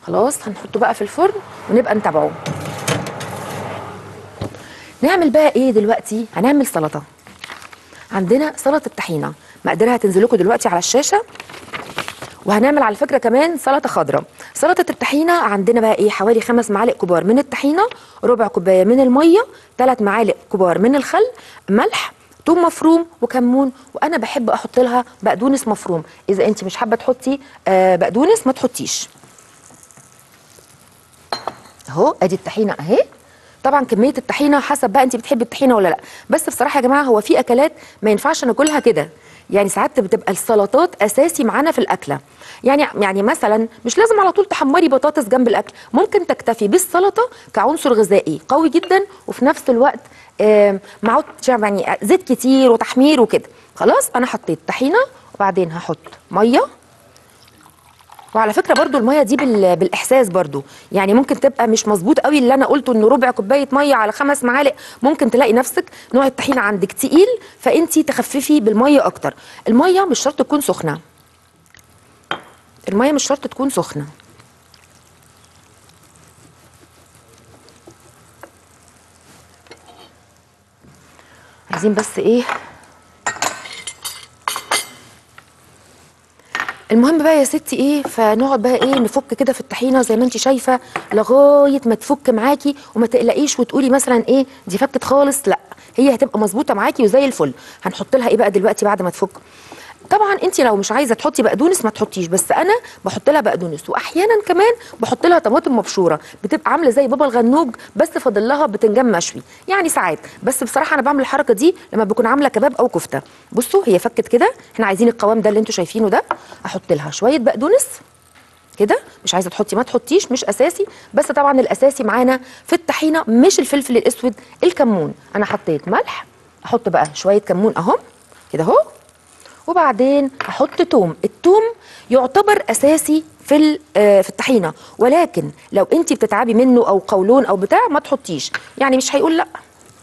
خلاص هنحطه بقى في الفرن ونبقى نتابعه نعمل بقى ايه دلوقتي هنعمل سلطه عندنا سلطه الطحينه مقاديرها هتنزل لكم دلوقتي على الشاشه وهنعمل على فكره كمان سلطه خضراء سلطه الطحينه عندنا بقى ايه حوالي خمس معالق كبار من الطحينه ربع كوبايه من الميه ثلاث معالق كبار من الخل ملح ثوم مفروم وكمون وانا بحب احط لها بقدونس مفروم اذا انت مش حابه تحطي آه بقدونس ما تحطيش اهو ادي الطحينه اهي طبعا كميه الطحينه حسب بقى انت بتحبي الطحينه ولا لا بس بصراحه يا جماعه هو في اكلات ما ينفعش ناكلها كده يعني ساعات بتبقى السلطات اساسي معانا في الاكله يعني يعني مثلا مش لازم على طول تحمري بطاطس جنب الاكل ممكن تكتفي بالسلطه كعنصر غذائي قوي جدا وفي نفس الوقت آم، معاه يعني زيت كتير وتحمير وكده خلاص انا حطيت طحينه وبعدين هحط ميه وعلى فكره برضو الميه دي بال... بالاحساس برضو يعني ممكن تبقى مش مظبوط قوي اللي انا قلته انه ربع كوبايه ميه على خمس معالق ممكن تلاقي نفسك نوع الطحينه عندك تقيل فانت تخففي بالميه اكتر الميه مش شرط تكون سخنه الميه مش شرط تكون سخنه عايزين بس ايه المهم بقى يا ستي ايه فنقعد بقى ايه نفك كده في الطحينه زي ما انت شايفه لغايه ما تفك معاكي وما تقلقيش وتقولي مثلا ايه دي فكت خالص لا هي هتبقى مظبوطه معاكي وزي الفل هنحط لها ايه بقى دلوقتي بعد ما تفك طبعا انت لو مش عايزه تحطي بقدونس ما تحطيش بس انا بحط لها بقدونس واحيانا كمان بحط لها طماطم مبشوره بتبقى عامله زي بابا الغنوج بس فاضل لها بتنجان مشوي يعني ساعات بس بصراحه انا بعمل الحركه دي لما بكون عامله كباب او كفته بصوا هي فكت كده احنا عايزين القوام ده اللي انتوا شايفينه ده احط لها شويه بقدونس كده مش عايزه تحطي ما تحطيش مش اساسي بس طبعا الاساسي معانا في الطحينه مش الفلفل الاسود الكمون انا حطيت ملح احط بقى شويه كمون اهم كده اهو وبعدين احط توم التوم يعتبر اساسي في ال- آه، في الطحينه ولكن لو انت بتتعبي منه او قولون او بتاع ما تحطيش يعني مش هيقول لا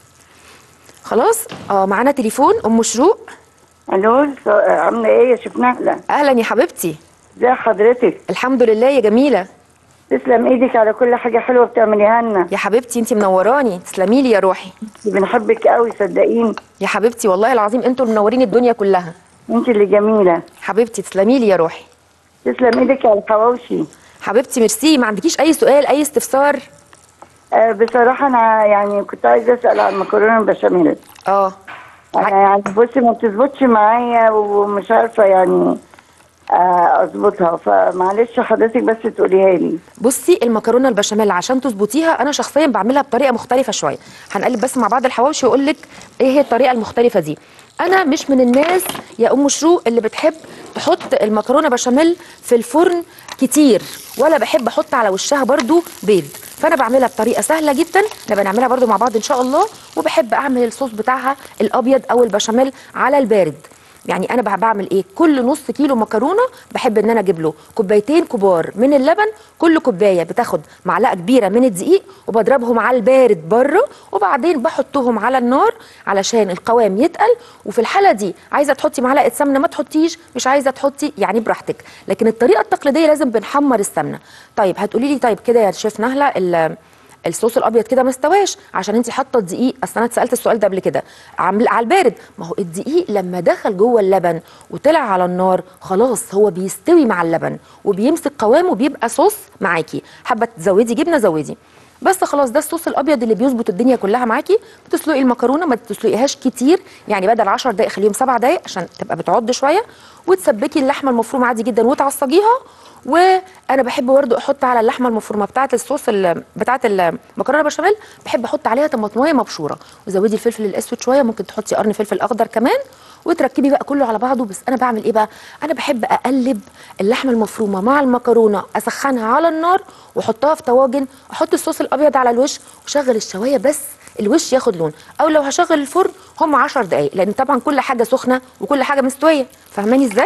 خلاص اه معانا تليفون ام شروق الو س- عامله ايه يا شيخ نهله اهلا يا حبيبتي ازي حضرتك الحمد لله يا جميله تسلم ايدك على كل حاجه حلوه بتعمليها لنا يا حبيبتي انت منوراني تسلمي لي يا روحي بنحبك قوي صدقيني يا حبيبتي والله العظيم انتوا اللي منورين الدنيا كلها انت اللي جميله حبيبتي تسلمي لي يا روحي تسلم ايدك على الحواوشي حبيبتي ميرسي ما عندكيش اي سؤال اي استفسار آه بصراحه انا يعني كنت عايزه اسال عن المكرونه البشاميل اه انا يعني بصي ما بتظبطش معايا ومش عارفه يعني آه، اظبطها فمعلش حضرتك بس تقوليها لي بصي المكرونه البشاميل عشان تظبطيها انا شخصيا بعملها بطريقه مختلفه شويه هنقلب بس مع بعض الحواوشي واقول لك ايه هي الطريقه المختلفه دي انا مش من الناس يا ام شروق اللي بتحب تحط المكرونه بشاميل في الفرن كتير ولا بحب احط على وشها برضو بيض فانا بعملها بطريقه سهله جدا نبقى نعملها برضو مع بعض ان شاء الله وبحب اعمل الصوص بتاعها الابيض او البشاميل على البارد يعني انا بع- بعمل ايه كل نص كيلو مكرونه بحب ان انا اجيب له كوبايتين كبار من اللبن كل كوبايه بتاخد معلقه كبيره من الدقيق وبضربهم على البارد بره وبعدين بحطهم على النار علشان القوام يتقل وفي الحاله دي عايزه تحطي معلقه سمنه ما تحطيش مش عايزه تحطي يعني براحتك لكن الطريقه التقليديه لازم بنحمر السمنه طيب هتقولي لي طيب كده يا شيف نهله ال- الصوص الابيض كده ما استواش عشان انت حاطه الدقيق اصل انا اتسالت السؤال ده قبل كده عامل على البارد ما هو الدقيق لما دخل جوه اللبن وطلع على النار خلاص هو بيستوي مع اللبن وبيمسك قوامه وبيبقى صوص معاكي حابه تزودي جبنه زودي بس خلاص ده الصوص الابيض اللي بيظبط الدنيا كلها معاكي بتسلقي المكرونه ما تسلقيهاش كتير يعني بدل 10 دقائق خليهم 7 دقائق عشان تبقى بتعض شويه وتسبكي اللحمه المفرومه عادي جدا وتعصجيها وانا بحب برضه احط على اللحمه المفرومه بتاعه الصوص ال- بتاعه المكرونه بشاميل بحب احط عليها طماطمايه مبشوره وزودي الفلفل الاسود شويه ممكن تحطي قرن فلفل اخضر كمان وتركبي بقى كله على بعضه بس انا بعمل ايه بقى انا بحب اقلب اللحمه المفرومه مع المكرونه اسخنها على النار واحطها في طواجن احط الصوص الابيض على الوش وشغل الشوايه بس الوش ياخد لون او لو هشغل الفرن هم 10 دقائق لان طبعا كل حاجه سخنه وكل حاجه مستويه فاهماني ازاي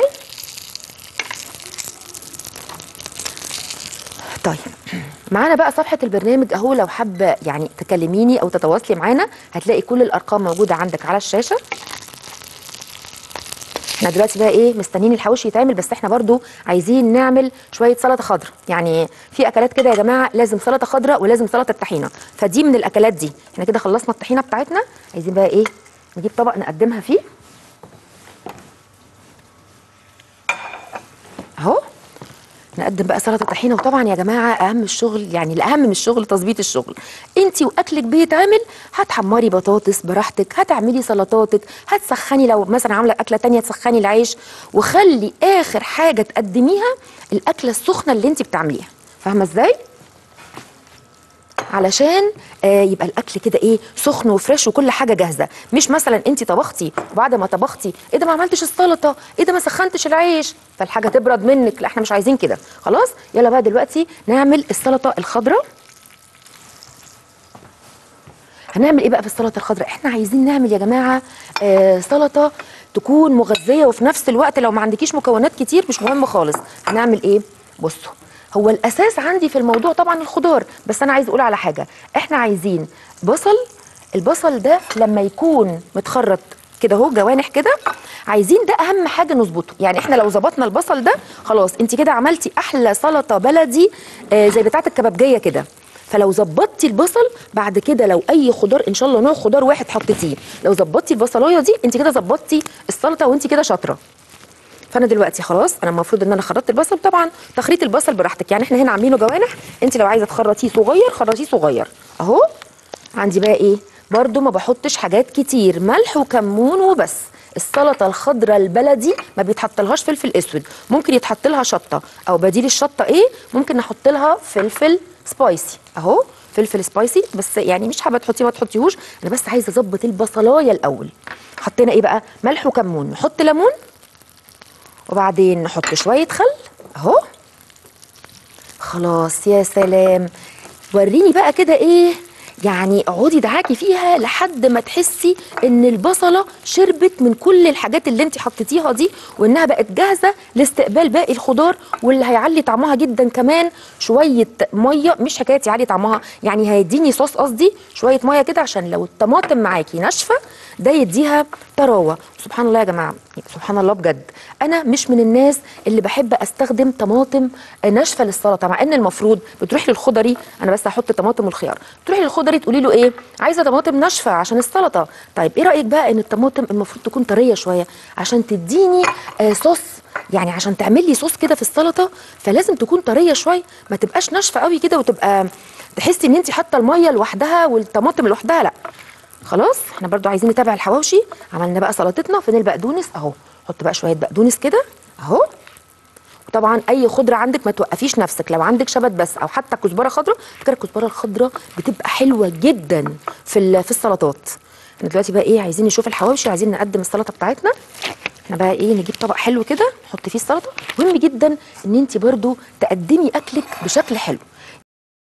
طيب معانا بقى صفحة البرنامج اهو لو حابة يعني تكلميني او تتواصلي معانا هتلاقي كل الارقام موجودة عندك على الشاشة احنا دلوقتي بقى ايه مستنيين الحواوشي يتعمل بس احنا برضو عايزين نعمل شويه سلطه خضراء يعني في اكلات كده يا جماعه لازم سلطه خضراء ولازم سلطه طحينه فدي من الاكلات دي احنا كده خلصنا الطحينه بتاعتنا عايزين بقى ايه نجيب طبق نقدمها فيه اهو نقدم بقى سلطه طحينه وطبعا يا جماعه اهم الشغل يعني الاهم من الشغل تظبيط الشغل انت واكلك بيتعمل هتحمري بطاطس براحتك هتعملي سلطاتك هتسخني لو مثلا عامله اكله تانية تسخني العيش وخلي اخر حاجه تقدميها الاكله السخنه اللي انت بتعمليها فاهمه ازاي علشان آه يبقى الاكل كده ايه سخن وفريش وكل حاجه جاهزه مش مثلا انت طبختي وبعد ما طبختي ايه ده ما عملتش السلطه ايه ده ما سخنتش العيش فالحاجه تبرد منك لا احنا مش عايزين كده خلاص يلا بقى دلوقتي نعمل السلطه الخضراء هنعمل ايه بقى في السلطه الخضراء احنا عايزين نعمل يا جماعه آه سلطه تكون مغذيه وفي نفس الوقت لو ما عندكيش مكونات كتير مش مهم خالص هنعمل ايه بصوا هو الاساس عندي في الموضوع طبعا الخضار بس انا عايز اقول على حاجه احنا عايزين بصل البصل ده لما يكون متخرط كده اهو جوانح كده عايزين ده اهم حاجه نظبطه يعني احنا لو ظبطنا البصل ده خلاص انت كده عملتي احلى سلطه بلدي آه زي بتاعه الكبابجيه كده فلو ظبطتي البصل بعد كده لو اي خضار ان شاء الله نوع خضار واحد حطيتيه لو ظبطتي البصلايه دي انت كده ظبطتي السلطه وانت كده شاطره فانا دلوقتي خلاص انا المفروض ان انا خرطت البصل طبعا تخريط البصل براحتك يعني احنا هنا عاملينه جوانح انت لو عايزه تخرطيه صغير خرطيه صغير اهو عندي بقى ايه برده ما بحطش حاجات كتير ملح وكمون وبس السلطه الخضراء البلدي ما بيتحطلهاش فلفل اسود ممكن يتحط لها شطه او بديل الشطه ايه ممكن نحط لها فلفل سبايسي اهو فلفل سبايسي بس يعني مش حابه تحطيه ما تحطيهوش انا بس عايزه اظبط البصلايه الاول حطينا ايه بقى ملح وكمون نحط ليمون وبعدين نحط شويه خل اهو خلاص يا سلام وريني بقى كده ايه يعني اقعدي دعاكي فيها لحد ما تحسي ان البصله شربت من كل الحاجات اللي انت حطيتيها دي وانها بقت جاهزه لاستقبال باقي الخضار واللي هيعلي طعمها جدا كمان شويه ميه مش حكايه يعلي طعمها يعني هيديني صوص قصدي شويه ميه كده عشان لو الطماطم معاكي ناشفه ده يديها طراوه سبحان الله يا جماعه سبحان الله بجد انا مش من الناس اللي بحب استخدم طماطم ناشفه للسلطه مع ان المفروض بتروحي للخضري انا بس هحط طماطم والخيار تروحي للخضري تقولي له ايه عايزه طماطم ناشفه عشان السلطه طيب ايه رايك بقى ان الطماطم المفروض تكون طريه شويه عشان تديني آه صوص يعني عشان تعمل لي صوص كده في السلطه فلازم تكون طريه شويه ما تبقاش ناشفه قوي كده وتبقى تحسي ان انت حاطه الميه لوحدها والطماطم لوحدها لا خلاص احنا برضو عايزين نتابع الحواوشي عملنا بقى سلطتنا فين البقدونس اهو حط بقى شويه بقدونس كده اهو وطبعا اي خضره عندك ما توقفيش نفسك لو عندك شبت بس او حتى كزبره خضراء فكره الكزبره الخضراء بتبقى حلوه جدا في في السلطات احنا دلوقتي بقى ايه عايزين نشوف الحواوشي عايزين نقدم السلطه بتاعتنا احنا بقى ايه نجيب طبق حلو كده نحط فيه السلطه مهم جدا ان انت برضو تقدمي اكلك بشكل حلو